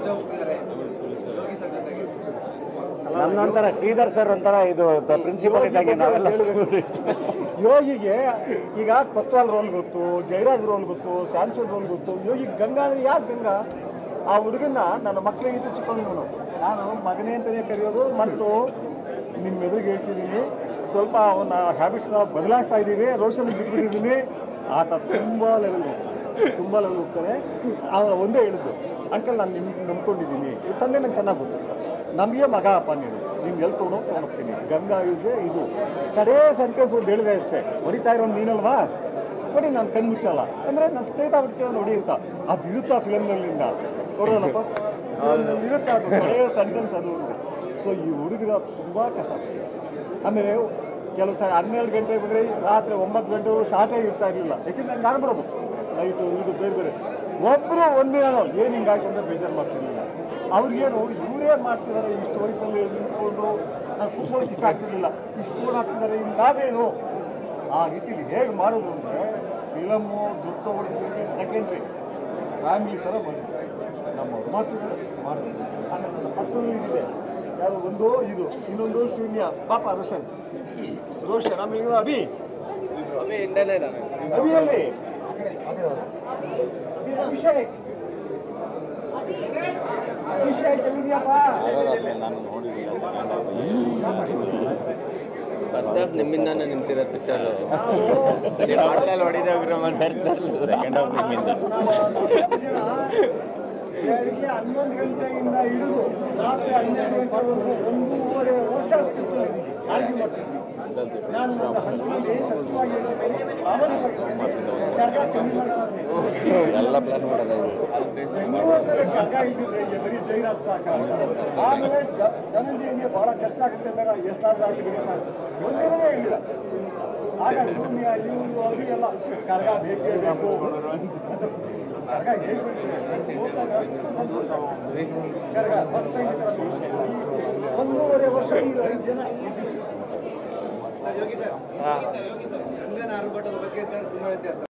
ಜೊತೆ ಹೋಗ್ತಿದ್ದಾರೆ ಯೋಗಿ ಸರ್ ಜೊತೆಗೆ ನನ್ನೊಂಥರ ಶ್ರೀಧರ್ ಸರ್ ಒಂಥರ ಇದು ಪ್ರಿನ್ಸಿಪಲ್ ಇದ್ದಂಗೆ ನಾವೆಲ್ಲ ಸ್ಟೂಡೆಂಟ್ ಯೋಗಿಗೆ ಈಗ ಕೊತ್ವಾಲ್ ರೋಲ್ ಗೊತ್ತು ಜಯರಾಜ್ ರೋಲ್ ಗೊತ್ತು ಸ್ಯಾಮ್ಸನ್ ರೋಲ್ ಗೊತ್ತು ಯೋಗಿ ಗಂಗಾ ಅಂದ್ರೆ ಯಾಕೆ ಗಂಗಾ ಆ ಹುಡುಗನ್ನ ನನ್ನ ಮಕ್ಕಳಿಗೆ ಇಟ್ಟು ಚಿಕ್ಕವನು ನಾನು ಮಗನೇ ಅಂತಲೇ ಕರೆಯೋದು ಮತ್ತು ನಿಮ್ಮ ಎದುರಿಗೆ ಹೇಳ್ತಿದ್ದೀನಿ ಸ್ವಲ್ಪ ಅವನ ಹ್ಯಾಬಿಟ್ಸ್ನ ಬದಲಾಯಿಸ್ತಾ ಇದ್ದೀವಿ ರೋಷನ್ ಬಿಟ್ಬಿಟ್ಟಿದ್ದೀನಿ ಆತ ತುಂಬ ಲೆವೆಲ್ ಹೋಗ್ತಾನೆ ತುಂಬ ಲೆವೆಲ್ ಹೋಗ್ತಾನೆ ಅವನು ಒಂದೇ ಹೇಳಿದ್ದು ಅಂಕಲ್ ನಾನು ನಿಮ್ ನಂಬ್ಕೊಂಡಿದ್ದೀನಿ ಇವ್ರ ತಂದೆ ನಂಗೆ ಚೆನ್ನಾಗಿ ಗೊತ್ತು ನಮಗೆ ಮಗ ಅಪ್ಪ ನೀನು ನೀನು ಎಲ್ಲಿ ತೊಗೊಂಡು ತೊಗೊಂಡೋಗ್ತೀನಿ ಗಂಗಾ ಯೂಸೆ ಇದು ಕಡೇ ಸೆಂಟೆನ್ಸ್ ಒಂದು ಹೇಳಿದೆ ಅಷ್ಟೇ ಹೊಡಿತಾ ಇರೋದು ನೀನಲ್ವಾ ನೋಡಿ ನಾನು ಕಣ್ಣು ಮುಚ್ಚಲ್ಲ ಅಂದರೆ ನನ್ನ ಸ್ನೇಹಿತ ಬಿಡ್ತೀವ ನೋಡಿ ಅಂತ ಅದು ಇರುತ್ತಾ ಫಿಲಮ್ನಲ್ಲಿಂದ ನೋಡೋದಲ್ಲಪ್ಪ ಫಿಲಮ್ನಲ್ಲಿ ಇರುತ್ತೆ ಅದು ಕಡೇ ಸೆಂಟೆನ್ಸ್ ಅದು ಅಂತ ಸೊ ಈ ಹುಡುಗರ ತುಂಬ ಕಷ್ಟಪಡ್ತೀವಿ ಆಮೇಲೆ ಕೆಲವು ಸಾರಿ ಹನ್ನೆರಡು ಗಂಟೆ ಬಂದರೆ ರಾತ್ರಿ ಒಂಬತ್ತು ಗಂಟೆವರೆಗೂ ಶಾರ್ಟೇ ಇರ್ತಾ ಇರಲಿಲ್ಲ ಯಾಕೆಂದ್ರೆ ನಾನು ಬಿಡೋದು ಲೈಟು ಇದು ಬೇರೆ ಬೇರೆ ಒಬ್ಬರು ಒಂದಿನ ಏನು ಹಿಂಗಾಯ್ತು ಅಂತ ಬೇಜಾರು ಮಾಡ್ತಿರ್ಲಿಲ್ಲ ಅವ್ರಿಗೇನು ಇವರೇ ಮಾಡ್ತಿದ್ದಾರೆ ಇಷ್ಟು ವಯಸ್ಸಲ್ಲಿ ನಿಂತ್ಕೊಂಡು ನಾನು ಕುತ್ಕೊಳ್ಳೋಕೆ ಇಷ್ಟ ಆಗ್ತಿರ್ಲಿಲ್ಲ ಇಷ್ಟು ಫೋನ್ ಆಗ್ತಿದ್ದಾರೆ ಇನ್ನು ನಾವೇನು ಆ ರೀತಿಲಿ ಹೇಗೆ ಮಾಡಿದ್ರು ಅಂದರೆ ಫಿಲಮು ದುಡ್ಡು ತೊಗೊಳ್ತಿದ್ದಕ್ಕೆ ಸೆಕೆಂಡ್ರಿ ಫ್ಯಾಮಿಲಿ ಥರ ಬಂದಿದೆ ನಮ್ಮವ್ರು ಮಾಡ್ತಿದ್ದಾರೆ ಮಾಡ್ತಿದ್ದಾರೆ ಆಮೇಲೆ ನನ್ನ ಪರ್ಸನಲ್ ಇದೆ ಯಾರು ಒಂದು ಇದು ಇನ್ನೊಂದು ಶೂನ್ಯ ಪಾಪ ರೋಷನ್ ರೋಷನ್ ಆಮೇಲೆ ಇವ್ನು ಅಭಿ ಅಭಿಯಲ್ಲಿ ಅಭಿಷೇಕ್ ಅಭಿಷೇಕ್ ಎಲ್ಲಿದೆಯಪ್ಪ ಫಸ್ಟ್ ಹಾಫ್ ನಿಮ್ಮಿಂದಾನೆ ನಿಂತಿರೋ ಪಿಕ್ಚರು ಆಟಲ್ಲಿ ಹೊಡಿದೇ ವಿಕ್ರಮ ಸರ್ ಸೆಕೆಂಡ್ ಹಾಫ್ ನಿಮ್ಮಿಂದ ಬೆಳಿಗ್ಗೆ ಹನ್ನೊಂದು ಗಂಟೆಯಿಂದ ಹಿಡಿದು ರಾತ್ರಿ ಹನ್ನೆರಡು ಗಂಟೆವರೆಗೂ ಒಂದೂವರೆ ವರ್ಷ ಸ್ಕ್ರಿಪ್ಟ್ ಆರ್ಗ್ಯೂ ಮಾಡ್ತಿದ್ವಿ ನಾನು ಒಂದು ಹಂತದಲ್ಲಿ ಸತ್ಯವಾಗಿ ಹೇಳ್ತೀನಿ, ಪ್ರಾಮಾಣಿಕವಾಗಿ ಕರ್ಗ ಕಮ್ಮಿ ಮಾಡ್ಕೊಂಡ್ವಿ. ಎಲ್ಲ ಪ್ಲಾನ್ ಮಾಡೋದು ಬೆಂಗಳೂರಲ್ಲಿ ಕರ್ಗ ಇದ್ದಿದ್ರೆ ಈ ಬರೀ ಜೈರಾಜ್ ಸಾಕ ಆಮೇಲೆ ದ- ಧನಂಜಯನಿಗೆ ಬಹಳ ಖರ್ಚಾಗುತ್ತೆ ಅಂದಾಗ ಎಷ್ಟಾದ್ರೂ ಆಗಲಿ ಬಿಡಿ ಸಾಕು ಒಂದಿನವೇ ಹೇಳಿಲ್ಲ ಆಗ ಶೂನ್ಯ ಇವರು ಅದು ಎಲ್ಲ ಕರ್ಗ ಬೇಕೇ ಬೇಕು ಕರ್ಗ ಹೇಳ್ಬಿಟ್ಟಿದೆ ಹೋದಾಗ ಅಷ್ಟು ಸಂತೋಷ ಕರ್ಗ ಫಸ್ಟ್ ಟೈಮ್ ಒಂದೂವರೆ ವರ್ಷ ಈಗ ಐದು ಜನ ಇದ್ದಿದ್ದು ಸರ್ ಯೋಗಿ ಸರ್ ಗಂಗನ ಆರ್ಭಟದ ಬಗ್ಗೆ ಸರ್ ತುಂಬ ವ್ಯತ್ಯಾಸ